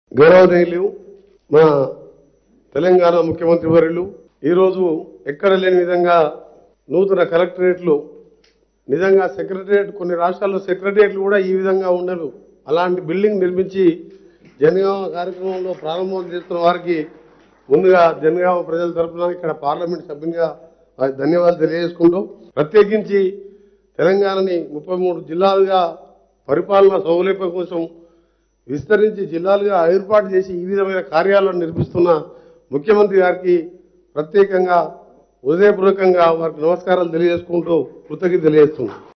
గౌరవనీయులు మా తెలంగాణ ముఖ్యమంత్రి వర్యులు ఈరోజు ఎక్కడ లేని విధంగా నూతన కలెక్టరేట్లు నిజంగా సెక్రటరియట్ కొన్ని రాష్ట్రాల్లో సెక్రటరియట్లు కూడా ఈ విధంగా ఉండరు అలాంటి బిల్డింగ్ నిర్మించి జనగామ కార్యక్రమంలో ప్రారంభం చేస్తున్న వారికి ముందుగా జనగామ ప్రజల తరపున ఇక్కడ పార్లమెంట్ సభ్యునిగా వారికి ధన్యవాదాలు తెలియజేసుకుంటూ ప్రత్యేకించి తెలంగాణని ముప్పై మూడు జిల్లాలుగా పరిపాలన సౌలభ్యం కోసం విస్తరించి జిల్లాలుగా ఏర్పాటు చేసి ఈ విధమైన కార్యాలను నిర్మిస్తున్న ముఖ్యమంత్రి గారికి ప్రత్యేకంగా హృదయపూర్వకంగా వారికి నమస్కారాలు తెలియజేసుకుంటూ కృతజ్ఞత తెలియజేస్తున్నాను